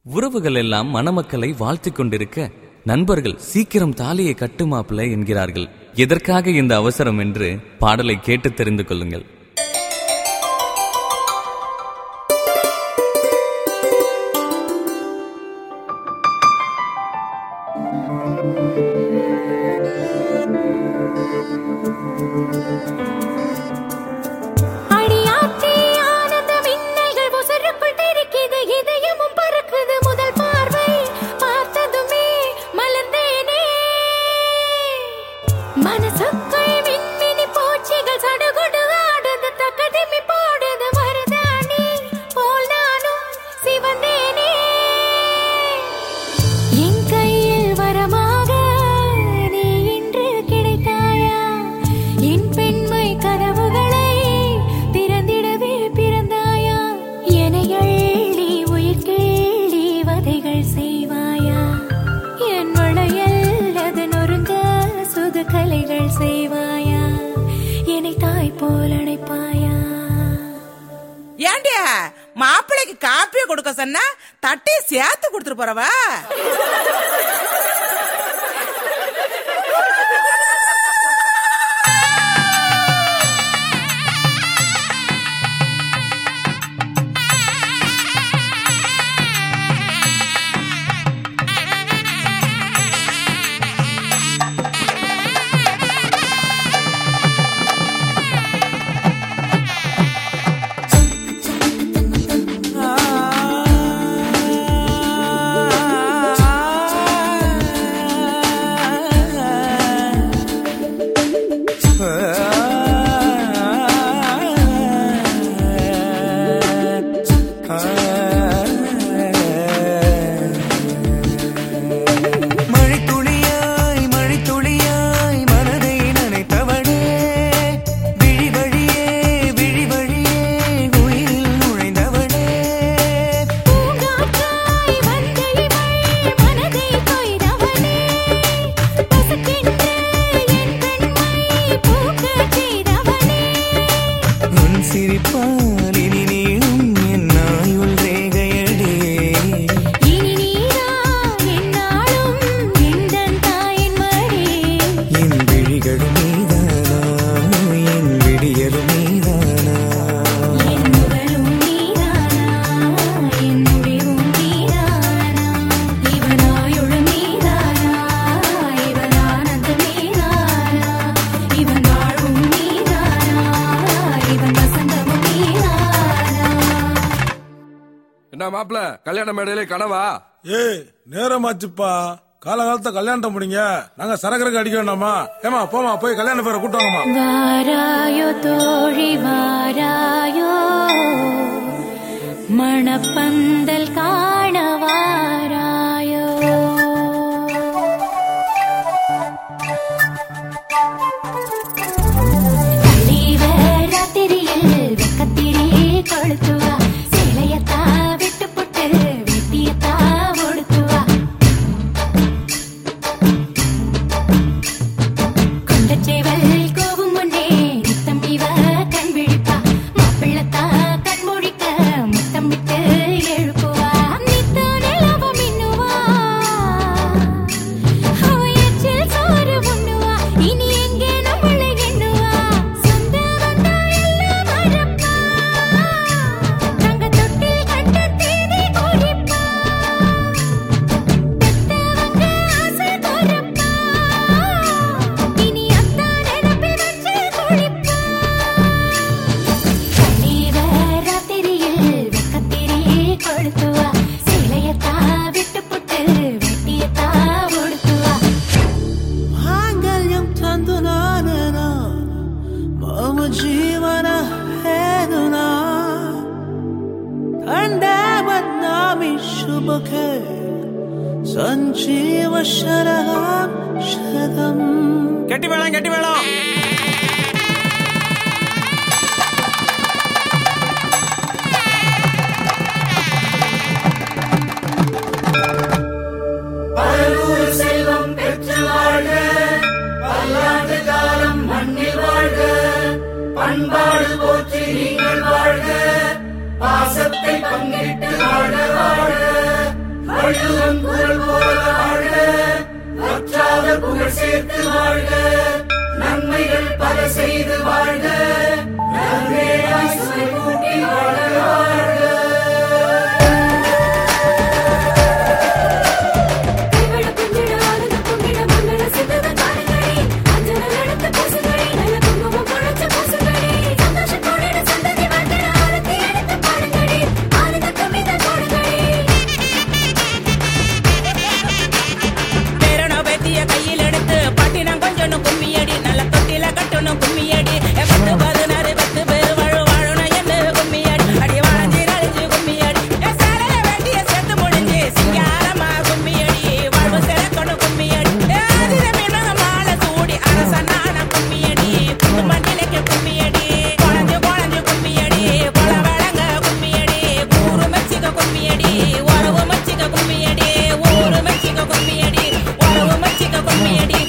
உறவுகள் எல்லாம் மணமக்களை வாழ்த்திக் கொண்டிருக்க நண்பர்கள் சீக்கிரம் தாலியை கட்டுமாப்பிள என்கிறார்கள் எதற்காக இந்த அவசரம் என்று பாடலை கேட்டு தெரிந்து கொள்ளுங்கள் அடியாத்தி ஆனந்த மின்னல்கள் உசருக்குள் தெரிக்குது இதயமும் பறக்குது முதல் பார்வை பார்த்ததுமே மலர்ந்தேனே மனசுக்குள் மின்மினி பூச்சிகள் சடுகுடு ஆடுது தக்கதிமி போடுது மருதாணி போல் நானும் சிவந்தேனே என் கையில் வரமாக நீ இன்று கிடைத்தாயா என் பெண்மை கதவுகளை திறந்திடவே பிறந்தாயா என்னை அள்ளி உயிர் கேள்வி வதைகள் செய்வாயா என் வளையல் அது நொறுங்க சுது கலைகள் செய்வாயா என்னை தாய் போல் அணைப்பாயா ஏண்டியா மாப்பிள்ளைக்கு காப்பிய கொடுக்க சொன்னா தட்டி சேர்த்து கொடுத்துட்டு போறவா மழைத்துளியாய் மழைத்துளியாய் மனதை நனைத்தவளே விழி வழியே விழி வழியே உயிரில் நுழைந்தவளே பூங்காற்றாய் வந்த இவள் மனதை கொய்தவனே பசுக்கென்று என் கண்மை பூக்கச் செய்தவனே உன் சிரிப்பால் இனி நீளும் என் ஆயுள் ரேகையடே இனி நீதான் என்னாலும் எந்தன் தாயின் மடி என் விழிகளும் நீதானா என் விடியலும் நீதானா என் முதலும் நீதானா என் முடிவும் நீதானா இவன் ஆயுளும் நீதானா இவன் ஆனந்தம் நீதானா இவன் வாழ்வும் நீதானா இவன் வசந்தமும் நீதானா என்ன மாப்பிள கல்யாண மேடையிலே கனவா ஏய் நேரமாச்சுப்பா காலகாலத்துல கல்யாணத்தை முடிங்க நாங்க சரக்கரைக்கு அடிக்க வேண்டாமா ஏமா போமா போய் கல்யாண பேரை கூட்டு வாங்கம்மா வாராயோ தோழி வாராயோ மணப்பந்தல் காண வாராயோ ராத்திரியில் வெக்கத்திலே கொளுத்துவா சிலையத்தா விட்டு புட்டு வெட்டியத்தா ஒடுத்துவா கொண்டச்சேவல் கோவும் முன்னே நித்தம் இவ கண் விழிப்பா மாப்பிள்ளத்தா கண் முழிக்க முத்தம் விட்டு எழுப்புவா நித்த நிலவம் இன்னுவா அவ எச்சில் சோறு உண்ணுவா இனி எங்கே நம்மளை எண்ணுவா சொந்த வந்தா எல்லாம் மறப்பா தங்க தொட்டில் கண்ட தேதி குறிப்பா பெத்தவங்க ஆசை துறப்பா இனி அத்தா நினைப்பை வச்சு குளிப்பா கண்ணீர ராத்திரியில் வெக்கத்திரே கொளுத்துவா சிலையத்தா விட்டு புட்டு வெட்டியத்தா ஒடுத்துவா ಮಾಂಗಲ್ಯಂ ತಂದು ನಾನೇನ ಮಮ ಜೀವನ ಹೇನುನ ತಂದೆ ಬದ್ನಾಮಿ ಶುಭಕ್ಕೆ ಸಂಜೀವ ಶರಹಂ ಶತಂ கெட்டி வேணாம் கெட்டி வேணாம் பண்பாடு போற்றி நீங்கள் வாழ்க பாசத்தை பங்கிட்டு வாழ வாழ புகழ் சேர்த்து வாழ்க நன்மைகள் பல செய்து வாழ்க நல்வேளாய் சுவை கூட்டி வாழ்க வாழ்க கைவிட கும்பிட ஆளுத கும்பிட மங்கள சிந்தத காடுகளே அஞ்சன நடத்த பூசுகளே நல்ல குங்குமம் குழைச்ச பூசுகளே சந்தோஷ கொடிட சந்ததி வந்தன ஆரத்தி எடுத்து பாடுகளே ஆனந்த கவிதை போடுகளே பேரனோ பேத்திய கையில் எடுத்து பட்டினம் கொஞ்சம் கும்மியடி நல்ல தொட்டில கட்டணும் கும்மியடி எ பத்து பதினாறு பத்து பேர் வாழ வாழணும் என்று கும்மியடி அடி வாழஞ்சி நடிஞ்சு கும்மியடி எ சேலைய வேட்டிய சேர்த்து முடிஞ்சு சிங்காரமா கும்மியடி வாழ்வு சிறக்கணும் கும்மியடி எ ஆதிர மீனக மாலை சூடி அரசனான கும்மியடி குத்து மண்டிலைக்கு கும்மியடி குழஞ்சு குழஞ்சு கும்மியடி குல வழங்க கும்மியடி ஊரு மெச்சிக்க கும்மியடி உறவு மெச்சிக்க கும்மியடி ஊரு மெச்சிக்க கும்மியடி உறவு மெச்சிக்க கும்மியடி